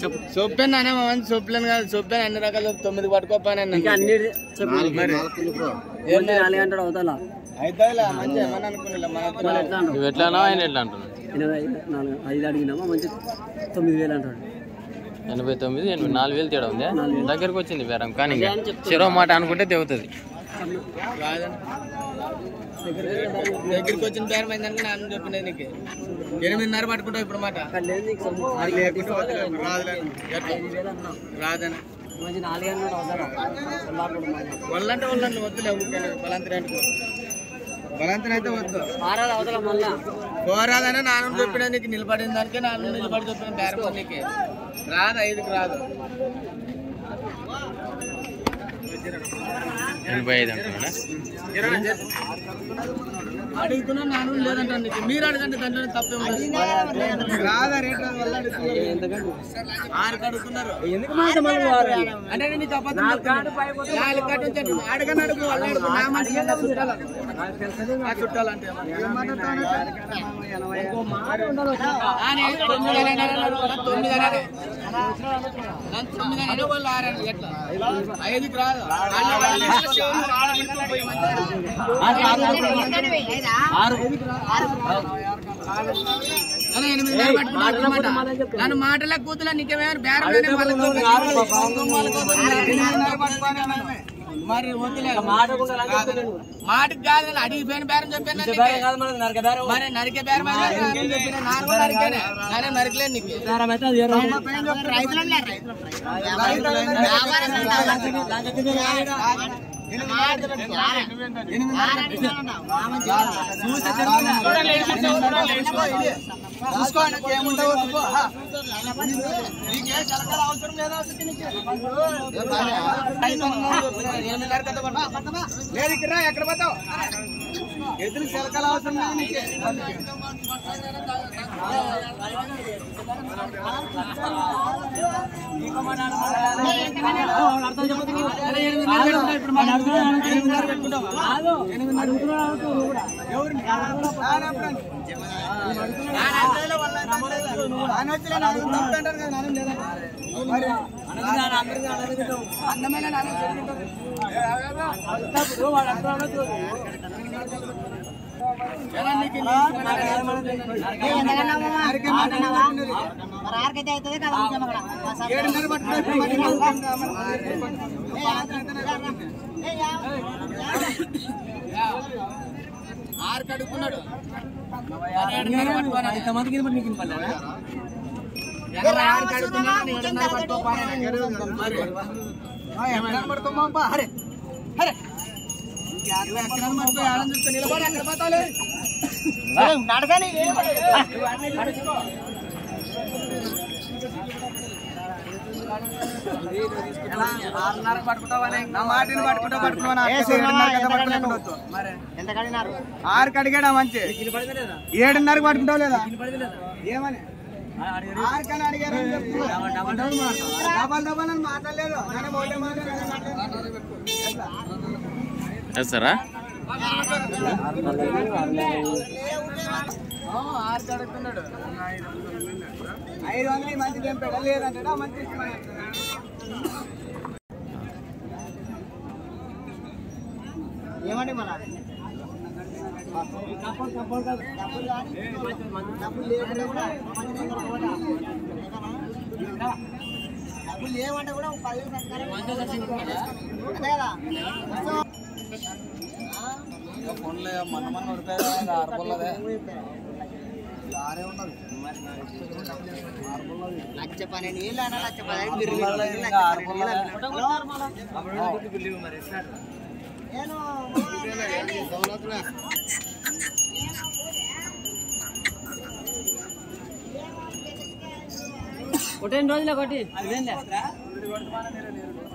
చెప్పు సొప్పెన్ అనే మా మంది సొప్పులను కాదు సొప్పెన్ అన్ని రకాల తొమ్మిది పట్టుకోపాను ఇంకా అన్ని చెప్పు మరి ఓన్లీ నాలుగు గంటలు అవుతా అయితే మంచిగా ఏమని అనుకున్నా మన మళ్ళీ ఎట్లా అంటావు నువ్వు ఎట్లా అన్నావు ఆయన ఎట్లా అంటున్నావు ఎనభై నాలుగు ఐదు అడిగినామా మంచి తొమ్మిది వేలు అంటాడు ఎనభై తొమ్మిది ఎనభై నాలుగు వేలు తేడా ఉంది దగ్గరకు వచ్చింది బేరం కానీ ఇంకా చెరో మాట అనుకుంటే తెగుతుంది దగ్గరికి వచ్చిన పేరు అయిందని నేను చెప్పినది నీకు ఎనిమిదిన్నర పట్టుకుంటావు ఇప్పుడు మాట అక్కడ లేదు నీకు సొమ్ము. అది లేకుంటే వదిలేదు. రాదులే. ఎట్లా? ఐదు వేలు అన్నావు రాదని మంచి నాలుగు గంటలు అవుతారా వాళ్ళంటే వాళ్ళని వద్దులే ఊరికే బలంతరి అంటే బలంతరి అయితే వద్దు ఆరాలు అవతల మళ్ళా పోరాదనే నాన్న చెప్పిన నీకు నిలబడిన దానికే నాన్న నిలబడి చెప్పిన బేరం నీకు రాదు ఐదుకి రాదు ఎనభై ఐదు అంటున్నాడా అడుగుతున్నా నాన్న లేదంట నీకు మీరు అడగండి దాంట్లో తప్పే రాదా రేట్ వల్ల ఆరు అడుగుతున్నారు ఎందుకు మాట మళ్ళీ వారు అంటే నేను నీకు అబద్ధం చెప్తున్నా. నాలుగు కట్టు అని చెప్పు. అడగని అడుగు వాళ్ళు అడుగు నా మాట కింద చుట్టాలు ఆ చుట్టాలంటే ఆ, నేను తొమ్మిది అని అన్నాను, అడుగుతున్నా, తొమ్మిది అని అన్నాను. నన్ను తొమ్మిది అని అన్నాను, వాళ్ళు ఆరు అన్నారు. ఎట్లా? ఐదుకి రాదు వాళ్ళు వాళ్ళు ఆడ ఇంటికి మంచిగా. అదే ఎనిమిదిన్నర పట్టుకున్నావు అన్నమాట. నన్ను మాటల కూతుల నీకేమైనా బేరం లేని వాళ్ళ కూతురు. వాళ్ళ కూతురు ఎనిమిదిన్నర పట్టుకోని అన్నాను. మరి వద్దులే మాటకి కాదు నేను అడిగిపోయిన బేరం చెప్పాను నేను నీకు. కాదు మనకు నరక బేరం మరి నరికే బేరం అయితే నేను చెప్పిన నాకు కూడా నరికేనే కానీ నరకలేదు నీకు బేరం అయితే అది వేరే చూసుకో నాకు ఏముండవు చూసుకో. హా. నీకే చిలకల అవసరం లేదా అసలు నీకు? ఎనిమిదిన్నర కదా పట్టు. లేదు ఇక్కడ రా, ఎక్కడ పోతావు ఎదురు చిలకల అవసరం లేదు నీకే ఎవరిని? ఆయన ఎప్పుడని? ఆయన అంతేలే, వాళ్ళ అంతేలే. ఆయన వచ్చినా నాకు తప్పు అంటారు కదా, నాన్న లేదా? మరి అన్నమైన నాన్న పెరుగుతుంది. ఎలా నీకు ఈ ఆరికే మాట్లాడుతున్నది. ఏడున్నర పట్టుకో, ఇప్పుడు మరి ఆరు కడుక్కున్నాడు ఏడున్నర పట్టుకోవాలి. ఎంతమందికి ఇది మరి నీకు పల్లె ఎనభై ఆరు కడుక్కున్నాడు, ఏడున్నర పట్టుకోవాలి. మరి ఆ, ఎక్కడ పడుకోమా అరే అరే నువ్వు ఎక్కడ పట్టుకో ఆడని చూస్తే నిలబడి అక్కడ పోతావులే. ఎలా? ఆరున్నర పట్టుకుంటావని? నా మాటిని పట్టుకుంటా పట్టుకున్నావు నా అక్క ఏడున్నర కదా పట్టుకోలేకుండా వద్దు. మరి ఆరు కడిగాడా మంచి ఏడున్నరకు పట్టుకుంటావు లేదా ఏమని ఆరు కని అడిగారు అని చెప్పు. డబల్ డబల్ అని మాట్లాడలేదు నేనే ఒకటే మాట నేనే మాట్లాడాను. ఎట్లా? వేస్తారా ఆ, ఆరు కడుక్కున్నాడు ఐదు వందలు ఈ మంచి తెంపాడా లేదంటాడా మంచి ఇష్టమని ఏమండి మన లేవంటే కూడా పది ఫోన్లే మన మన ఉడిపోయారు ఆరు పొల్లదే ఆరే ఉన్నది లక్ష పన్నెండు వేలు అన్న లక్ష పదిహేను తిరిగి ఆరు కొట్టేని రోజులే కొట్టి అదేంలే